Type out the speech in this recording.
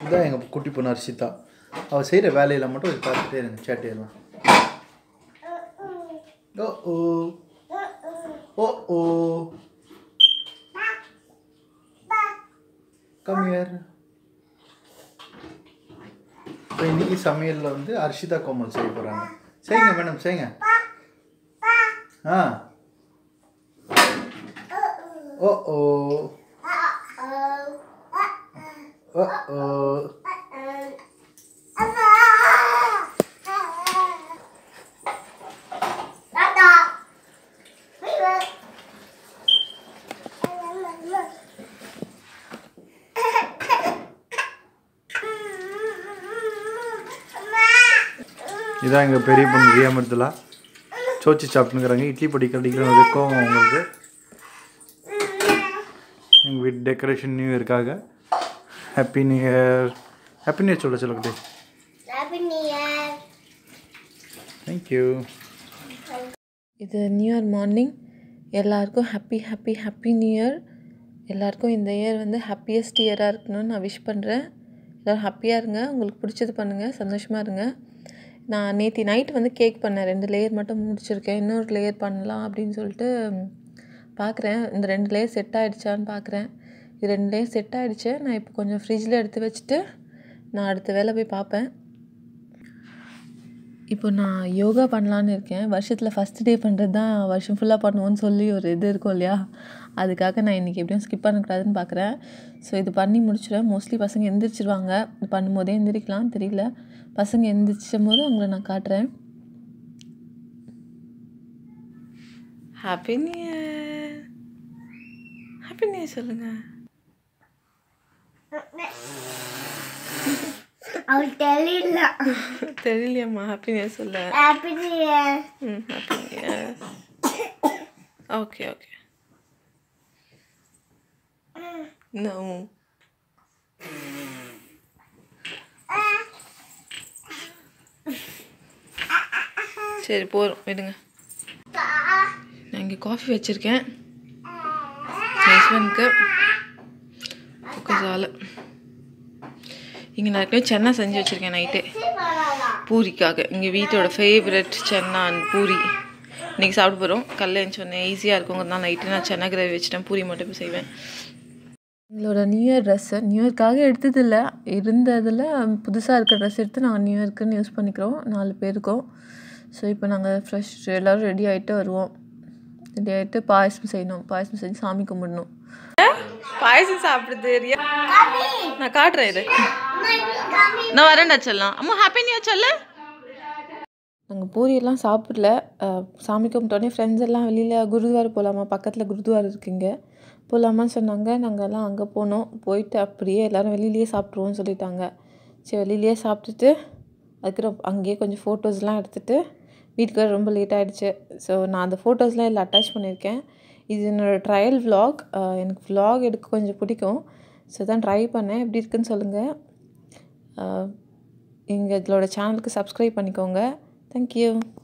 இதுதான் எங்கள் குட்டி பொண்ணு அர்ஷிதா அவள் செய்கிற வேலையில் மட்டும் கொஞ்சம் பார்த்துட்டே இருங்க சேட்டையெல்லாம் ஓ ஓ ஓ ஓ கம்மியார் இப்போ இன்னைக்கு சமையலில் வந்து அர்ஷிதா கோமல் செய்ய போகிறாங்க செய்யுங்க மேடம் செய்யுங்க ஆ ஓ ஓ ஓ ஓ இதான் எங்கள் பெரிய பொண்ணு ரியா மிருதுலா சோச்சி சாப்பிட்டுங்கிறாங்க இட்லி பொடி கடிக்கிற வரைக்கும் அவங்களுக்கு எங்கள் வீட்டு டெக்கரேஷன் நியூ இயர்க்காக happy new year happy new year சொல்ல சொல்லக்கிட்டே தேங்க்யூ இது நியூ இயர் மார்னிங் எல்லாருக்கும் happy happy happy new year எல்லாருக்கும் இந்த இயர் வந்து ஹாப்பியஸ்ட் இயராக இருக்கணும்னு நான் விஷ் பண்ணுறேன் எல்லோரும் ஹாப்பியாக இருங்க உங்களுக்கு பிடிச்சது பண்ணுங்கள் சந்தோஷமாக இருங்க நான் நேற்று நைட் வந்து கேக் பண்ணேன் ரெண்டு லேயர் மட்டும் முடிச்சிருக்கேன் இன்னொரு லேயர் பண்ணலாம் அப்படின்னு சொல்லிட்டு பார்க்குறேன் இந்த ரெண்டு லேயர் செட் ஆகிடுச்சான்னு பார்க்குறேன் இது ரெண்டு லேயர் செட் ஆகிடுச்சு நான் இப்போ கொஞ்சம் ஃப்ரிட்ஜில் எடுத்து வச்சுட்டு நான் அடுத்த வேலை போய் பார்ப்பேன் இப்போ நான் யோகா பண்ணலான்னு இருக்கேன் வருஷத்தில் ஃபஸ்ட் டே பண்ணுறது தான் வருஷம் ஃபுல்லாக பண்ணுவோன்னு சொல்லி ஒரு இது இருக்கும் இல்லையா அதுக்காக நான் இன்றைக்கி எப்படியும் ஸ்கிப் பண்ணக்கூடாதுன்னு பார்க்குறேன் ஸோ இது பண்ணி முடிச்சிடுவேன் மோஸ்ட்லி பசங்க எந்திரிச்சிருவாங்க இது பண்ணும்போதே எந்திரிக்கலாம் தெரியல பசங்க எந்திரிச்சும் போது உங்களை நான் காட்டுறேன் happy new year happy new year சொல்லுங்கள் அவள் தெரியல தெரியலையம்மா ஹாப்பி நியூ இயர் சொல்ல ஹாப்பி நியூ இயர் ம் happy new year okay okay No. சரி போகிறோம் விடுங்க நான் இங்கே காஃபி வச்சுருக்கேன் ஹஸ்பண்ட்க்கு உட்காசால இங்கே நான் ஏற்கனவே சென்னா செஞ்சு வச்சுருக்கேன் நைட்டே பூரிக்காக இங்கே வீட்டோட ஃபேவரட் சென்னா அண்ட் பூரி இன்றைக்கி சாப்பிட போகிறோம் கல்யாணம் சொன்னேன் ஈஸியாக இருக்குங்கிறதுனால நைட்டு நான் சென்னா கிரேவி வச்சுட்டேன் பூரி மட்டும் போய் செய்வேன் எங்களோட நியூ இயர் ட்ரெஸ்ஸு நியூ இயர்க்காக எடுத்ததில்ல இருந்ததில் புதுசாக இருக்கிற ட்ரெஸ் எடுத்து நாங்கள் நியூ இயர்க்குன்னு யூஸ் பண்ணிக்கிறோம் நாலு பேருக்கும் ஸோ இப்போ நாங்கள் ஃப்ரெஷ் எல்லோரும் ரெடி ஆகிட்டு வருவோம் ரெடி ஆகிட்டு பாயசம் செய்யணும் பாயசம் செஞ்சு சாமி கும்பிடணும் பாயசம் சாப்பிடுது ரியா நான் காட்டுறேன் இது நான் வரேன்டா செல்லாம் அம்மா ஹாப்பி நியூ இயர் சொல்லு நாங்கள் பூரியெல்லாம் சாப்பிடல அஹ், சாமி கும்பிட்டோடனே ஃப்ரெண்ட்ஸ் எல்லாம் வெளியில் குருத்வார் போகலாமா பக்கத்தில் குருத்வார் இருக்குங்க போகலாமான்னு சொன்னாங்க நாங்கள் எல்லாம் அங்கே போனோம் போயிட்டு அப்படியே எல்லோரும் வெளியிலேயே சாப்பிட்ருவோம்னு சொல்லிட்டாங்க சரி வெளியிலேயே சாப்பிட்டுட்டு அதுக்கப்புறம் அங்கேயே கொஞ்சம் ஃபோட்டோஸ்லாம் எடுத்துகிட்டு வீட்டுக்கு வர ரொம்ப லேட் ஆகிடுச்சு ஸோ நான் அந்த ஃபோட்டோஸ்லாம் இதில் அட்டாச் பண்ணியிருக்கேன் இது என்னோடய ட்ரையல் vlog அஹ், எனக்கு vlog எடுக்க கொஞ்சம் பிடிக்கும் ஸோ தான் ட்ரை பண்ணேன் எப்படி இருக்குன்னு சொல்லுங்கள் எங்கள் இதோட சேனலுக்கு சப்ஸ்கிரைப் பண்ணிக்கோங்க தேங்க்யூ